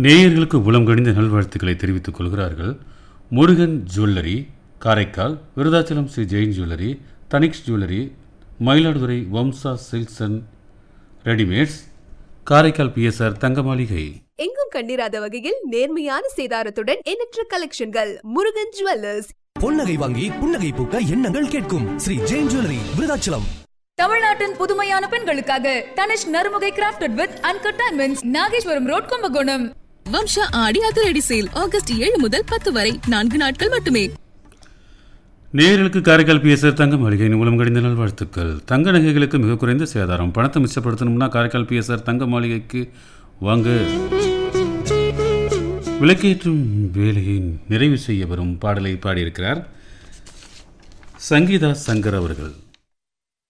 நேயர்களுக்கு உளம் கணிந்த நல்வாழ்த்துக்களை தெரிவித்துக் கொள்கிறார்கள் Murugan jewellery Karaikal Virudhachalam Shri Jain jewellery Tanishq jewellery Mayiladuthurai Vamsa silks and readymades Karaikal BSR தங்க மாளிகை எங்கும் கண்டிராத வகையில் நேர்மையான சேதாரத்துடன் எண்ணற்ற கலெக்ஷன்கள் முருகன் ஜுவல்லர்ஸ் பொன்னகை வாங்கி புன்னகை பூக்க எண்ணங்கள் கேட்கும் ஸ்ரீ ஜெயின் ஜுவல்லரி விருதாச்சலம் தமிழ்நாட்டின் புதுமையான பெண்களுக்காக Tanishq Narumugai crafted with uncut diamonds Nageswaram road Kumbakonam Vamsa ஆடி அதிரடி சேல் ஆகஸ்ட் ஏழு முதல் பத்து வரை நான்கு நாட்கள் மட்டுமே நேயர்களுக்கு காரைக்கால் பிஎஸ்ஆர் தங்க மாளிகையின் மூலம் கடிந்த நல்வாழ்த்துக்கள் தங்க நகைகளுக்கு மிக குறைந்த சேதாரம் பணத்தை மிச்சப்படுத்தணும்னா காரைக்கால் பிஎஸ்ஆர் தங்க மாளிகைக்கு வாங்க விளக்கேற்றும் வேலையை நிறைவு செய்ய வரும் பாடலை பாடியிருக்கிறார் சங்கீதா சங்கர் அவர்கள்